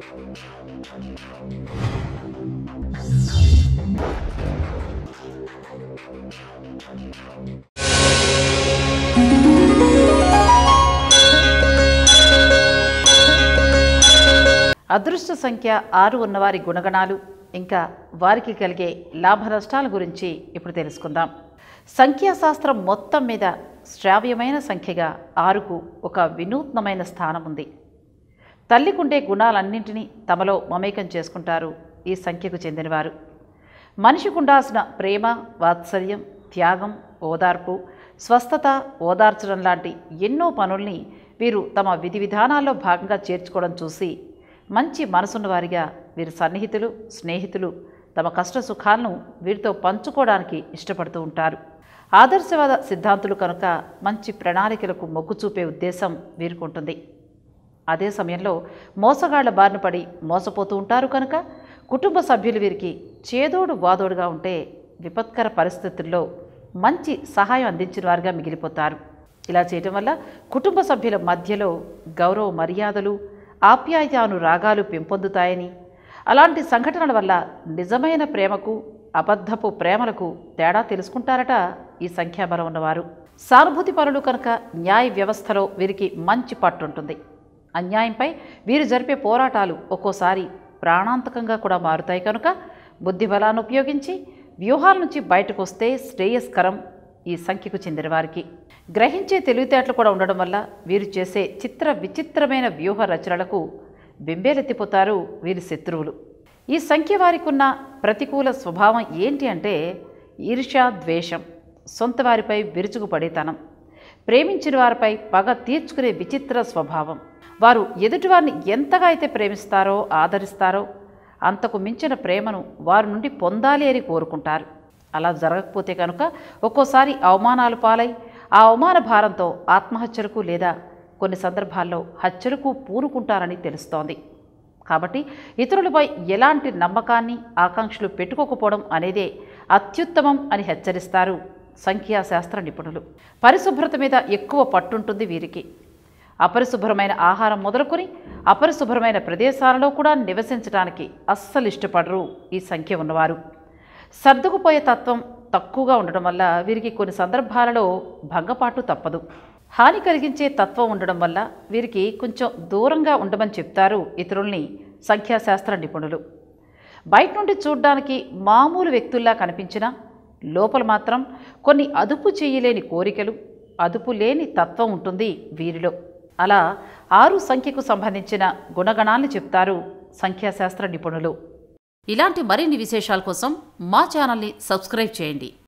అదృష్ట సంఖ్య ఆరు ఉన్నవారి గుణగణాలు ఇంకా వారికి కలిగే లాభ నష్టాల గురించి ఇప్పుడు తెలుసుకుందాం సంఖ్యాశాస్త్రం మొత్తం మీద శ్రావ్యమైన సంఖ్యగా ఆరుకు ఒక వినూత్నమైన స్థానం ఉంది తల్లికుండే గుణాలన్నింటినీ తమలో మమేకం చేసుకుంటారు ఈ సంఖ్యకు చెందినవారు మనిషికి ఉండాల్సిన ప్రేమ వాత్సల్యం త్యాగం ఓదార్పు స్వస్థత ఓదార్చడం లాంటి ఎన్నో పనుల్ని వీరు తమ విధి విధానాల్లో భాగంగా చేర్చుకోవడం చూసి మంచి మనసున్న వారిగా వీరి సన్నిహితులు స్నేహితులు తమ కష్ట సుఖాలను వీరితో పంచుకోవడానికి ఇష్టపడుతూ ఉంటారు ఆదర్శవాద సిద్ధాంతులు కనుక మంచి ప్రణాళికలకు మొగ్గు చూపే ఉద్దేశం వీరికి ఉంటుంది అదే సమయంలో మోసగాళ్ల బారిన పడి మోసపోతూ ఉంటారు కనుక కుటుంబ సభ్యులు వీరికి చేదోడు వాదోడుగా ఉంటే విపత్కర పరిస్థితుల్లో మంచి సహాయం అందించిన వారుగా మిగిలిపోతారు ఇలా చేయటం వల్ల కుటుంబ సభ్యుల మధ్యలో గౌరవ మర్యాదలు ఆప్యాయతానురాగాలు పెంపొందుతాయని అలాంటి సంఘటనల వల్ల నిజమైన ప్రేమకు అబద్ధపు ప్రేమలకు తేడా తెలుసుకుంటారట ఈ సంఖ్యాబలం ఉన్నవారు సానుభూతి పరులు కనుక న్యాయ వ్యవస్థలో వీరికి మంచి పట్టుంటుంది అన్యాయంపై వీరు జరిపే పోరాటాలు ఒక్కోసారి ప్రాణాంతకంగా కూడా మారుతాయి కనుక బుద్ధి బలాన్ని ఉపయోగించి వ్యూహాల నుంచి బయటకు వస్తే శ్రేయస్కరం ఈ సంఖ్యకు చెందిన వారికి గ్రహించే తెలివితేటలు కూడా ఉండడం వల్ల వీరు చేసే చిత్ర విచిత్రమైన వ్యూహ రచనలకు బింబేలెత్తిపోతారు వీరి శత్రువులు ఈ సంఖ్య వారికి ఉన్న ప్రతికూల స్వభావం ఏంటి అంటే ఈర్ష్య ద్వేషం సొంత వారిపై విరుచుకుపడేతనం ప్రేమించిన వారిపై పగ తీర్చుకునే విచిత్ర స్వభావం వారు ఎదుటివారిని ఎంతగా అయితే ప్రేమిస్తారో ఆదరిస్తారో అంతకు మించిన ప్రేమను వారి నుండి పొందాలి అని కోరుకుంటారు అలా జరగకపోతే కనుక ఒక్కోసారి అవమానాలు పాలై ఆ అవమాన భారంతో ఆత్మహత్యలకు లేదా కొన్ని సందర్భాల్లో హత్యలకు పూనుకుంటారని తెలుస్తోంది కాబట్టి ఇతరులపై ఎలాంటి నమ్మకాన్ని ఆకాంక్షలు పెట్టుకోకపోవడం అనేదే అత్యుత్తమం అని హెచ్చరిస్తారు సంఖ్యాశాస్త్ర నిపుణులు పరిశుభ్రత మీద ఎక్కువ పట్టుంటుంది వీరికి అపరిశుభ్రమైన ఆహారం మొదలుకొని అపరిశుభ్రమైన ప్రదేశాలలో కూడా నివసించడానికి అస్సలు ఇష్టపడరు ఈ సంఖ్య ఉన్నవారు సర్దుకుపోయే తత్వం తక్కువగా ఉండడం వల్ల వీరికి కొన్ని సందర్భాలలో భంగపాటు తప్పదు హాని కలిగించే తత్వం ఉండడం వల్ల వీరికి కొంచెం దూరంగా ఉండమని చెప్తారు ఇతరుల్ని సంఖ్యాశాస్త్ర నిపుణులు బయట నుండి చూడ్డానికి మామూలు వ్యక్తుల్లా కనిపించినా లోపల మాత్రం కొన్ని అదుపు చేయలేని కోరికలు అదుపు లేని తత్వం ఉంటుంది వీరిలో అలా ఆరు సంఖ్యకు సంబంధించిన గుణగణాల్ని చెప్తారు సంఖ్యాశాస్త్ర నిపుణులు ఇలాంటి మరిన్ని విశేషాల కోసం మా ఛానల్ని సబ్స్క్రైబ్ చేయండి